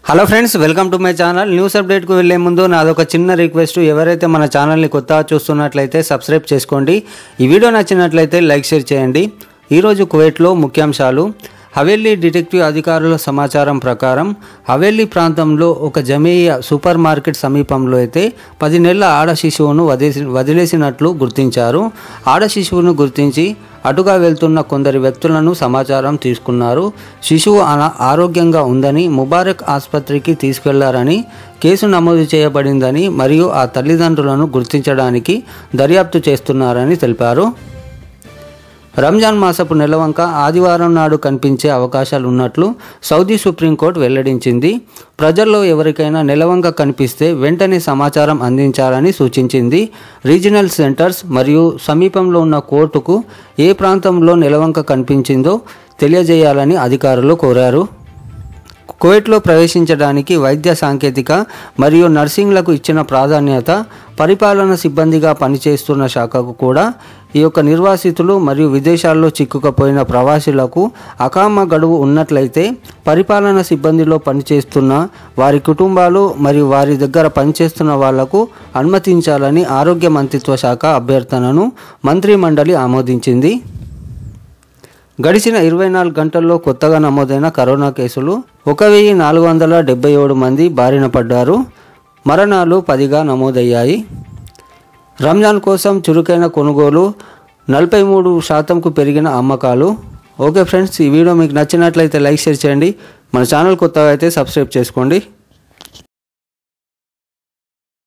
hello friends welcome to my channel news అప్డేట్కు వెళ్ళే ముందు నాదొక చిన్న రిక్వెస్ట్ ఎవరైతే మన ఛానల్ని కొత్తగా చూస్తున్నట్లయితే సబ్స్క్రైబ్ చేసుకోండి ఈ వీడియో నచ్చినట్లయితే లైక్ షేర్ చేయండి ఈరోజు కువైట్లో ముఖ్యాంశాలు హవేలీ డిటెక్టివ్ అధికారుల సమాచారం ప్రకారం హవేలీ ప్రాంతంలో ఒక జమీయ సూపర్ మార్కెట్ సమీపంలో అయితే పది నెలల ఆడ శిశువును వదిలేసి వదిలేసినట్లు గుర్తించారు ఆడ శిశువును గుర్తించి అటుగా వెళ్తున్న కొందరి వ్యక్తులను సమాచారం తీసుకున్నారు శిశువు అన- ఆరోగ్యంగా ఉందని ముబారక్ ఆసుపత్రికి తీసుకెళ్లారని కేసు నమోదు చేయబడిందని మరియు ఆ తల్లిదండ్రులను గుర్తించడానికి దర్యాప్తు చేస్తున్నారని తెలిపారు రంజాన్ మాసపు నెలవంక ఆదివారం నాడు కనిపించే అవకాశాలు ఉన్నట్లు సౌదీ సుప్రీంకోర్టు వెల్లడించింది ప్రజల్లో ఎవరికైనా నెలవంక కనిపిస్తే వెంటనే సమాచారం అందించాలని సూచించింది రీజనల్ సెంటర్స్ మరియు సమీపంలో ఉన్న కోర్టుకు ఏ ప్రాంతంలో నెలవంక కనిపించిందో తెలియజేయాలని అధికారులు కోరారు కువైట్లో ప్రవేశించడానికి వైద్య సాంకేతిక మరియు నర్సింగ్లకు ఇచ్చిన ప్రాధాన్యత పరిపాలన సిబ్బందిగా పనిచేస్తున్న శాఖకు కూడా ఈ యొక్క నిర్వాసితులు మరియు విదేశాల్లో చిక్కుకుపోయిన ప్రవాసీలకు అకామ గడువు ఉన్నట్లయితే పరిపాలన సిబ్బందిలో పనిచేస్తున్న వారి కుటుంబాలు మరియు వారి దగ్గర పనిచేస్తున్న వాళ్లకు అనుమతించాలని ఆరోగ్య మంత్రిత్వ శాఖ అభ్యర్థనను మంత్రి మండలి ఆమోదించింది గడిచిన ఇరవై నాలుగు గంటల్లో కొత్తగా నమోదైన కరోనా కేసులు ఒక వెయ్యి నాలుగు వందల డెబ్బై ఏడు మంది బారిన పడ్డారు మరణాలు పదిగా నమోదయ్యాయి రంజాన్ కోసం చురుకైన కొనుగోలు నలభై మూడు శాతంకు పెరిగిన అమ్మకాలు ఓకే ఫ్రెండ్స్ ఈ వీడియో మీకు నచ్చినట్లయితే లైక్ షేర్ చేయండి మన ఛానల్ కొత్తగా అయితే సబ్స్క్రైబ్ చేసుకోండి